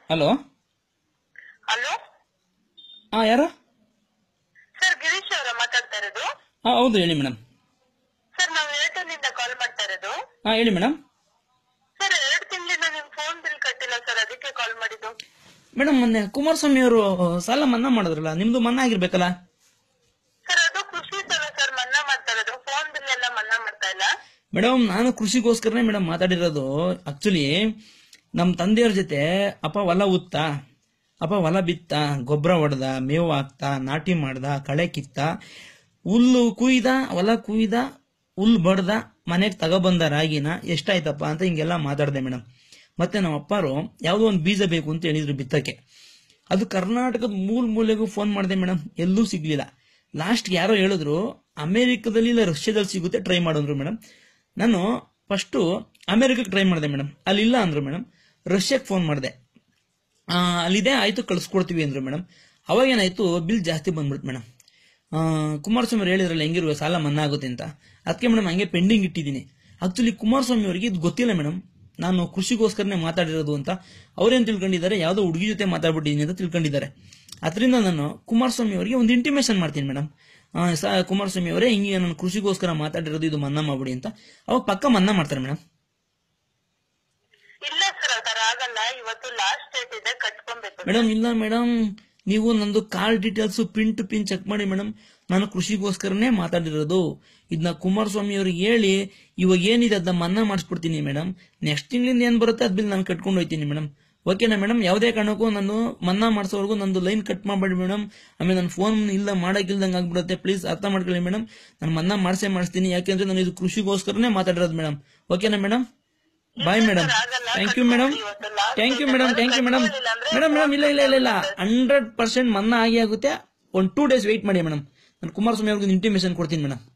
hello hello ಹಾಂ ಯಾರು sir Girish ಅವರ ಮಾತಾಡ್ತಾ ಇರೋದು ಹಾಂ ಹೌದು ಹೇಳಿ ಮೇಡಮ್ ಸರ್ ನಾವು ಏರ್ಟೆಲ್ ನಿಂದ ಕಾಲ್ ಮಾಡ್ತಾ ಇರೋದು ಹಾಂ ಹೇಳಿ ಮೇಡಮ್ ಸರ್ ಎರಡು ತಿಂಗಳಿಂದ ನಿಮ್ ಫೋನ್ ಬಿಲ್ ಕಟ್ಟಿಲ್ಲ ಸರ್ ಅದಕ್ಕೆ ಕಾಲ್ ಮಾಡಿದ್ದು ಮೇಡಮ್ ಮೊನ್ನೆ ಕುಮಾರಸ್ವಾಮಿ ಅವರು ಸಾಲ ಮನ್ನಾ ಮಾಡಿದ್ರಲ್ಲ ನಿಮ್ದು ಮನ್ನಾ ಆಗಿರ್ಬೇಕಲ್ಲ ಸರ್ ಅದು ಖುಷಿ ಸಲ ಸರ್ ಮನ್ನಾ ಮಾಡ್ತಾ ಇರೋದು ಫೋನ್ ಬಿಲ್ ಎಲ್ಲ ಮನ್ನಾ ಮಾಡ್ತಾ ಇಲ್ಲ ಮೇಡಮ್ ನಾನು ಕೃಷಿಗೋಸ್ಕರನೇ ಮೇಡಮ್ ಮಾತಾಡಿರೋದು ಆಕ್ಚುಲಿ ನಮ್ಮ ತಂದೆಯವ್ರ ಜೊತೆ ಅಪ್ಪ ಹೊಲ ಉತ್ತ ಅಪ್ಪ ಹೊಲ ಬಿತ್ತ ಗೊಬ್ಬರ ಹೊಡೆದ ಮೇವು ಹಾಕ್ತ ನಾಟಿ ಮಾಡ್ದ ಕಳೆ ಕಿತ್ತ ಹುಲ್ಲು ಕುಯ್ದ ಹೊಲ ಕುಯ್ದ ಹುಲ್ಲು ಬಡ್ದ ಮನೆಗೆ ತಗೊಬಂದ ರಾಗಿನ ಎಷ್ಟಾಯ್ತಪ್ಪ ಅಂತ ಹಿಂಗೆಲ್ಲ ಮಾತಾಡಿದೆ ಮೇಡಮ್ ಮತ್ತೆ ನಮ್ಮ ಅಪ್ಪಾರು ಯಾವುದೋ ಒಂದು ಬೀಜ ಬೇಕು ಅಂತ ಹೇಳಿದ್ರು ಬಿತ್ತಕ್ಕೆ ಅದು ಕರ್ನಾಟಕದ ಮೂಲ ಮೂಲೆಗೂ ಫೋನ್ ಮಾಡಿದೆ ಮೇಡಮ್ ಎಲ್ಲೂ ಸಿಗ್ಲಿಲ್ಲ ಲಾಸ್ಟ್ ಯಾರೋ ಹೇಳಿದ್ರು ಅಮೆರಿಕದಲ್ಲಿ ಇಲ್ಲ ರಷ್ಯಾದಲ್ಲಿ ಸಿಗುತ್ತೆ ಟ್ರೈ ಮಾಡಿದ್ರು ಮೇಡಮ್ ನಾನು ಫಸ್ಟು ಅಮೆರಿಕಕ್ಕೆ ಟ್ರೈ ಮಾಡಿದೆ ಮೇಡಮ್ ಅಲ್ಲಿ ಇಲ್ಲ ಅಂದ್ರು ಮೇಡಮ್ ರಷ್ಯಾಕ್ಕೆ ಫೋನ್ ಮಾಡಿದೆ ಆ, ಅಲ್ಲಿದೆ ಆಯ್ತು ಕಳಿಸ್ಕೊಡ್ತೀವಿ ಅಂದ್ರು ಮೇಡಮ್ ಅವಾಗ ಏನಾಯ್ತು ಬಿಲ್ ಜಾಸ್ತಿ ಬಂದ್ಬಿಡ್ತು ಮೇಡಮ್ ಆ, ಕುಮಾರಸ್ವಾಮಿ ಅವ್ರು ಹೇಳಿದ್ರಲ್ಲ ಹೆಂಗಿರುವ ಸಾಲ ಮನ್ನಾ ಆಗುತ್ತೆ ಅಂತ ಅದಕ್ಕೆ ಮೇಡಮ್ ಹಂಗೆ ಪೆಂಡಿಂಗ್ ಇಟ್ಟಿದ್ದೀನಿ ಆಕ್ಚುಲಿ ಕುಮಾರಸ್ವಾಮಿ ಅವರಿಗೆ ಇದು ಗೊತ್ತಿಲ್ಲ ಮೇಡಮ್ ನಾನು ಕೃಷಿಗೋಸ್ಕರನೇ ಮಾತಾಡಿರೋದು ಅಂತ ಅವ್ರೇನು ತಿಳ್ಕೊಂಡಿದ್ದಾರೆ ಯಾವುದೋ ಹುಡುಗಿ ಜೊತೆ ಮಾತಾಡ್ಬಿಟ್ಟಿದ್ದೀನಿ ಅಂತ ತಿಳ್ಕೊಂಡಿದ್ದಾರೆ ಅದರಿಂದ ನಾನು ಕುಮಾರಸ್ವಾಮಿ ಅವರಿಗೆ ಒಂದು ಇಂಟಿಮೇಷನ್ ಮಾಡ್ತೀನಿ ಮೇಡಮ್ ಸ ಕುಮಾರಸ್ವಾಮಿ ಅವರೇ ಹಿಂಗೆ ನಾನು ಕೃಷಿಗೋಸ್ಕರ ಮಾತಾಡಿರೋದು ಇದು ಮನ್ನಾ ಮಾಡ್ಬಿಡಿ ಅಂತ ಅವಾಗ ಪಕ್ಕ ಮನ್ನಾ ಮಾಡ್ತಾರೆ ಮೇಡಮ್ ಇಲ್ಲ ಸರ್ ಆ ತರ ಆಗಲ್ಲ ಇವತ್ತು ಲಾಸ್ಟ್ ಡೇಟ್ ಇದೆ ಕಟ್ಕೊಬೇಕು ಮೇಡಮ್ ಇಲ್ಲ ಮೇಡಮ್ ನೀವು ನಂದು call details pin to pin check ಮಾಡಿ ಮೇಡಮ್ ನಾನು ಕೃಷಿಗೋಸ್ಕರನೇ ಮಾತಾಡಿರೋದು ಇದನ್ನ ಕುಮಾರಸ್ವಾಮಿ ಅವ್ರಿಗೆ ಹೇಳಿ ಇವಾಗ ಏನಿದೆ ಅದನ್ನ ಮನ್ನಾ ಮಾಡಿಸ್ಬಿಡ್ತೀನಿ ಮೇಡಮ್ ನೆಕ್ಸ್ಟ್ ತಿಂಗಳಿಂದ ಏನ್ ಬರುತ್ತೆ ಅದ್ ಬಿಲ್ ನಾನು ಕಟ್ಕೊಂಡು ಹೋಗ್ತೀನಿ ಮೇಡಮ್ ಓಕೆನಾ ಮೇಡಮ್ ಯಾವುದೇ ಕಾರಣಕ್ಕೂ ನಾನು ಮನ್ನಾ ಮಾಡಿಸೋವರೆಗೂ ನಂದು ಲೈನ್ ಕಟ್ ಮಾಡಬೇಡಿ ಮೇಡಮ್ ಆಮೇಲೆ ನನ್ನ ಫೋನ್ ಇಲ್ಲ ಮಾಡಕ್ಕಿಲ್ದಂಗೆ ಆಗ್ಬಿಡುತ್ತೆ ಪ್ಲೀಸ್ ಅರ್ಥ ಮಾಡ್ಕೊಳ್ಳಿ ಮೇಡಮ್ ನಾನು ಮನ್ನಾ ಮಾಡಿಸೇ ಮಾಡಿಸ್ತೀನಿ ಯಾಕೆಂದ್ರೆ ನಾನು ಇದು ಕೃಷಿಗೋಸ್ಕರನೇ ಮಾತಾಡಿರೋದು ಮೇಡಮ್ ಓಕೆನಾ madam bye madam thank you madam thank you madam thank you madam madam madam ಇಲ್ಲ ಇಲ್ಲ ಇಲ್ಲ ಇಲ್ಲ ಹಂಡ್ರೆಡ್ ಪರ್ಸೆಂಟ್ ಮನ್ನಾ ಆಗಿ ಆಗುತ್ತೆ ಒಂದು ಟೂ ಡೇಸ್ ವೆಯ್ಟ್ ಮಾಡಿ ಮೇಡಮ್ ನಾನು ಕುಮಾರಸ್ವಾಮಿ ಅವ್ರಿಗೆ ಇಂಟಿಮೇಷನ್ ಕೊಡ್ತೀನಿ ಮೇಡಮ್